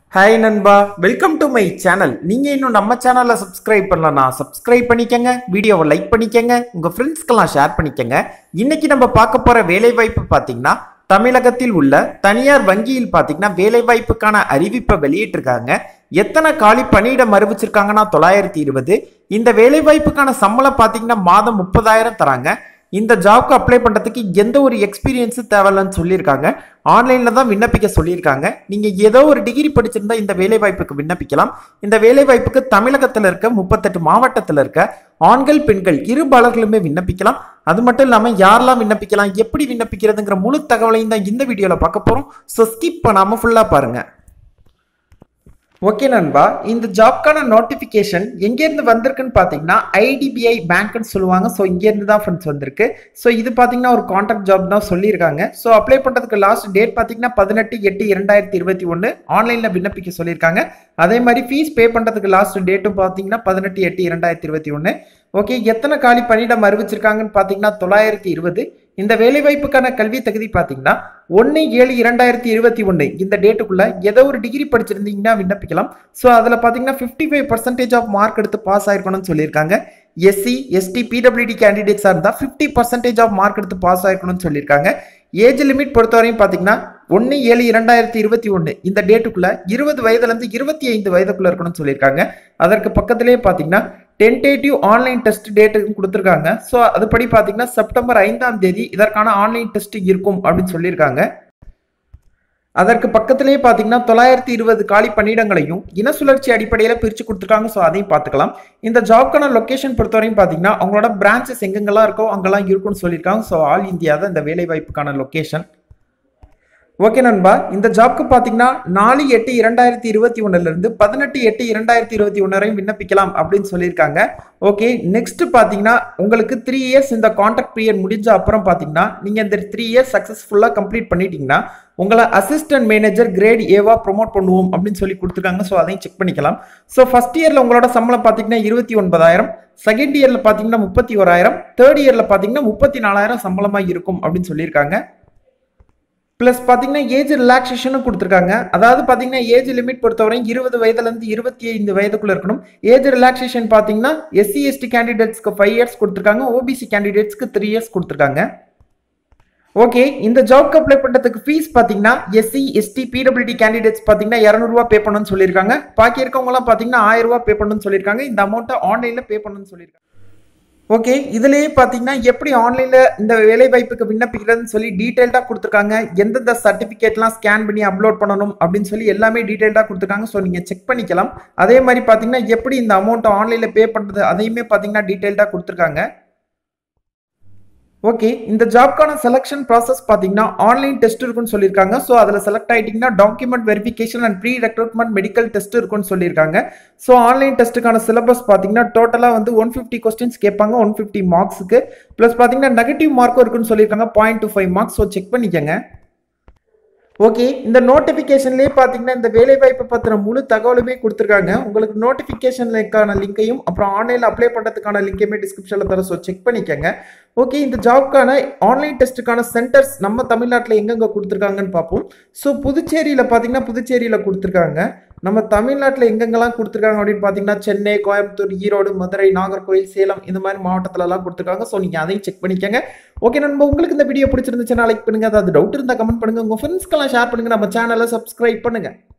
hi நண்பா welcome to my channel நீங்க இன்னும் நம்ம சேனலை சப்ஸ்கிரைப் பண்ணலனா சப்ஸ்கிரைப் பண்ணிக்கங்க வீடியோவை லைக் பண்ணிக்கங்க உங்க ஃப்ரெண்ட்ஸ்க்கெல்லாம் ஷேர் பண்ணிக்கங்க இன்னைக்கு நம்ம பார்க்க போற வேலை வாய்ப்பு பார்த்தீங்கன்னா தமிழகத்தில் உள்ள தனியார் வங்கியில் பார்த்தீங்கன்னா வேலை வாய்ப்புக்கான அறிவிப்பை வெளியிட்டிருக்காங்க எத்தனை காலி பணியிடம் அறிவிச்சிருக்காங்கன்னா தொள்ளாயிரத்தி இருபது இந்த வேலை வாய்ப்புக்கான சம்பளம் பார்த்தீங்கன்னா மாதம் முப்பதாயிரம் தராங்க இந்த ஜாப்க்கு அப்ளை பண்ணுறதுக்கு எந்த ஒரு எக்ஸ்பீரியன்ஸும் தேவையில்லைன்னு சொல்லியிருக்காங்க ஆன்லைனில் தான் விண்ணப்பிக்க சொல்லியிருக்காங்க நீங்கள் ஏதோ ஒரு டிகிரி படிச்சிருந்தா இந்த வேலை வாய்ப்புக்கு விண்ணப்பிக்கலாம் இந்த வேலை வாய்ப்புக்கு தமிழகத்தில் இருக்க முப்பத்தெட்டு மாவட்டத்தில் இருக்க ஆண்கள் பெண்கள் இரு பாலர்களுமே விண்ணப்பிக்கலாம் அது மட்டும் இல்லாமல் யாரெல்லாம் விண்ணப்பிக்கலாம் எப்படி விண்ணப்பிக்கிறதுங்கிற முழு தகவலையும் தான் இந்த வீடியோவில் பார்க்க போகிறோம் ஸோ ஸ்கிப் பண்ணாமல் ஃபுல்லாக பாருங்கள் ஓகே நண்பா இந்த ஜாப்க்கான நோட்டிஃபிகேஷன் எங்கேருந்து வந்திருக்குன்னு பார்த்தீங்கன்னா ஐடிபிஐ பேங்க்னு சொல்லுவாங்க ஸோ இங்கேருந்து தான் ஃப்ரெண்ட்ஸ் வந்திருக்கு ஸோ இது பார்த்தீங்கன்னா ஒரு கான்ட்ராக்ட் ஜாப் தான் சொல்லியிருக்காங்க ஸோ அப்ளை பண்ணுறதுக்கு லாஸ்ட் டேட் பார்த்தீங்கன்னா பதினெட்டு எட்டு இரண்டாயிரத்தி இருபத்தி ஒன்று ஆன்லைனில் விண்ணப்பிக்க சொல்லியிருக்காங்க அதே மாதிரி ஃபீஸ் பே பண்ணுறதுக்கு லாஸ்ட் டேட்டும் பார்த்தீங்கன்னா பதினெட்டு எட்டு இரண்டாயிரத்தி இருபத்தி ஒன்று ஓகே எத்தனை காலி பணியிடம் அறிவிச்சிருக்காங்கன்னு பார்த்தீங்கன்னா தொள்ளாயிரத்தி இருபது இந்த வேலைவாய்ப்புக்கான கல்வி தகுதி பார்த்தீங்கன்னா ஒன்று ஏழு இரண்டாயிரத்தி இருபத்தி ஒன்று இந்த டேட்டுக்குள்ள ஏதோ ஒரு டிகிரி படிச்சிருந்தீங்கன்னா விண்ணப்பிக்கலாம் ஸோ அதில் பார்த்தீங்கன்னா fifty five percentage of mark எடுத்து பாஸ் ஆயிருக்கணும்னு சொல்லியிருக்காங்க எஸ்சி எஸ்டி பிடபிள்யூடி கேண்டிடேட்ஸாக இருந்தால் ஃபிஃப்டி பர்சன்டேஜ் ஆஃப் மார்க் எடுத்து பாஸ் ஆயிருக்கணும்னு சொல்லியிருக்காங்க ஏஜ் லிமிட் பொறுத்தவரையும் பார்த்தீங்கன்னா ஒன்று ஏழு இரண்டாயிரத்தி இருபத்தி ஒன்று இந்த டேட்டுக்குள்ள இருபது வயதுலேருந்து இருபத்தி ஐந்து வயதுக்குள்ள இருக்கணும்னு சொல்லியிருக்காங்க அதற்கு பக்கத்திலேயே பார்த்தீங்கன்னா டென்டேட்டிவ் ஆன்லைன் டெஸ்ட் டேட்டு கொடுத்துருக்காங்க ஸோ அதுபடி பார்த்தீங்கன்னா செப்டம்பர் ஐந்தாம் தேதி இதற்கான ஆன்லைன் டெஸ்ட் இருக்கும் அப்படின்னு சொல்லியிருக்காங்க அதற்கு பக்கத்திலேயே பார்த்தீங்கன்னா தொள்ளாயிரத்தி இருபது காலி பணியிடங்களையும் இன சுழற்சி அடிப்படையில் பிரித்து கொடுத்துருக்காங்க ஸோ அதையும் பார்த்துக்கலாம் இந்த ஜாப்க்கான லொக்கேஷன் பொறுத்தவரையும் பார்த்தீங்கன்னா அவங்களோட பிரான்ச்சஸ் எங்கெங்கெல்லாம் இருக்கோ அங்கெல்லாம் இருக்கும்னு சொல்லியிருக்காங்க ஸோ ஆல் இந்தியா தான் இந்த வேலைவாய்ப்புக்கான லொக்கேஷன் ஓகே நண்பா இந்த ஜாப்க்கு பார்த்தீங்கன்னா நாலு எட்டு இரண்டாயிரத்தி இருபத்தி ஒன்னுலேருந்து பதினெட்டு எட்டு இரண்டாயிரத்தி இருபத்தி ஒன்று வரையும் விண்ணப்பிக்கலாம் அப்படின்னு சொல்லியிருக்காங்க ஓகே நெக்ஸ்ட் பார்த்தீங்கன்னா உங்களுக்கு த்ரீ இயர்ஸ் இந்த கான்ட்ராக்ட் பீரியட் முடிஞ்ச அப்புறம் பார்த்தீங்கன்னா நீங்கள் இந்த த்ரீ இயர்ஸ் சக்ஸஸ்ஃபுல்லாக கம்ப்ளீட் பண்ணிட்டீங்கன்னா உங்களை அசிஸ்டன்ட் மேனேஜர் கிரேட் ஏவா ப்ரொமோட் பண்ணுவோம் அப்படின்னு சொல்லி கொடுத்துருக்காங்க ஸோ அதையும் செக் பண்ணிக்கலாம் ஸோ ஃபர்ஸ்ட் இயரில் உங்களோட சம்பளம் பார்த்தீங்கன்னா இருபத்தி ஒன்பதாயிரம் செகண்ட் இயரில் பார்த்தீங்கன்னா முப்பத்தி ஓராயிரம் தேர்ட் இயரில் பார்த்தீங்கன்னா முப்பத்தி நாலாயிரம் சம்பளமாக இருக்கும் அப்படின்னு சொல்லியிருக்காங்க ப்ளஸ் பார்த்தீங்கன்னா ஏஜ் ரிலாக்ஸேஷனும் கொடுத்துருக்காங்க அதாவது பார்த்தீங்கன்னா ஏஜ் லிமிட் பொறுத்தவரை இருபது வயதுலேருந்து இருபத்தி ஐந்து வயதுக்குள்ள இருக்கணும் ஏஜ் ரிலாக்ஸேஷன் பார்த்தீங்கன்னா எஸ்சி எஸ்டி கேண்டிடேட்ஸ்க்கு ஃபைவ் இயர்ஸ் கொடுத்துருக்காங்க ஓபிசி கேண்டிடேட்ஸ்க்கு த்ரீ இயர்ஸ் கொடுத்துருக்காங்க ஓகே இந்த ஜாப்க்கு அப்ளை பண்ணுறதுக்கு ஃபீஸ் பார்த்தீங்கன்னா எஸ்சி எஸ்டி பிடபிள்யூடி கேண்டிடேட்ஸ் பார்த்தீங்கன்னா இரநூறுவா பே பண்ணணும்னு சொல்லியிருக்காங்க பாக்கி இருக்கவங்களாம் பார்த்தீங்கன்னா ஆயிரம் ரூபா பே பண்ணணும்னு சொல்லியிருக்காங்க இந்த அமௌண்ட்டை ஆன்லைனில் பே பண்ணணும்னு சொல்லியிருக்காங்க ஓகே இதுலேயே பார்த்தீங்கன்னா எப்படி ஆன்லைனில் இந்த வேலை வாய்ப்புக்கு விண்ணப்பிக்கிறதுன்னு சொல்லி டீட்டெயில்டாக கொடுத்துருக்காங்க எந்தெந்த சர்டிஃபிகேட்லாம் ஸ்கேன் பண்ணி அப்லோட் பண்ணணும் அப்படின்னு சொல்லி எல்லாமே டீட்டெயில்டாக கொடுத்துருக்காங்க ஸோ நீங்கள் செக் பண்ணிக்கலாம் அதே மாதிரி பார்த்தீங்கன்னா எப்படி இந்த அமௌண்ட்டை ஆன்லைனில் பே பண்ணுறது அதையுமே பார்த்தீங்கன்னா டீட்டெயில்டாக கொடுத்துருக்காங்க ஓகே இந்த ஜாப்க்கான செலெக்ஷன் ப்ராசஸ் பார்த்தீங்கன்னா ஆன்லைன் டெஸ்ட் இருக்குன்னு சொல்லியிருக்காங்க ஸோ அதில் செலக்ட் ஆகிட்டிங்கன்னா document verification and pre recruitment medical test இருக்குன்னு சொல்லியிருக்காங்க ஸோ ஆன்லைன் டெஸ்ட்டுக்கான சிலபஸ் பார்த்தீங்கன்னா டோட்டலாக வந்து ஒன் ஃபிஃப்டி கொஸ்டின்ஸ் கேட்பாங்க ஒன் ஃபிஃப்டி மார்க்ஸுக்கு ப்ளஸ் பார்த்தீங்கன்னா நெகட்டிவ் மார்க்கும் இருக்குன்னு சொல்லியிருக்காங்க point two five marks so check பண்ணிக்கோங்க ஓகே இந்த நோட்டிஃபிகேஷன்லேயே பார்த்தீங்கன்னா இந்த வேலைவாய்ப்பு பற்றின முழு தகவலுமே கொடுத்துருக்காங்க உங்களுக்கு நோட்டிஃபிகேஷனுக்கான லிங்கையும் அப்புறம் ஆன்லைனில் அப்ளை பண்ணுறதுக்கான லிங்கையுமே டிஸ்கிரிப்ஷனில் தர ஸோ செக் பண்ணிக்கோங்க ஓகே இந்த ஜாப்க்கான ஆன்லைன் டெஸ்ட்டுக்கான சென்டர்ஸ் நம்ம தமிழ்நாட்டில் எங்கெங்கே கொடுத்துருக்காங்கன்னு பார்ப்போம் ஸோ புதுச்சேரியில் பார்த்தீங்கன்னா புதுச்சேரியில் கொடுத்துருக்காங்க நம்ம தமிழ்நாட்டில் எங்கெங்கெல்லாம் கொடுத்துருக்காங்க அப்படின்னு பார்த்தீங்கன்னா சென்னை கோயம்புத்தூர் ஈரோடு மதுரை நாகர்கோவில் சேலம் இந்த மாதிரி மாவட்டத்திலலாம் கொடுத்துருக்காங்க ஸோ நீங்கள் அதையும் செக் பண்ணிக்கோங்க ஓகே நண்பா உங்களுக்கு இந்த வீடியோ பிடிச்சிருந்துச்சுன்னா லைக் பண்ணுங்கள் அதாவது டவுட் இருந்தால் கமெண்ட் பண்ணுங்கள் உங்கள் ஃப்ரெண்ட்ஸ்க்கெல்லாம் ஷேர் பண்ணுங்கள் நம்ம சேனலை சப்ஸ்கிரைப் பண்ணுங்கள்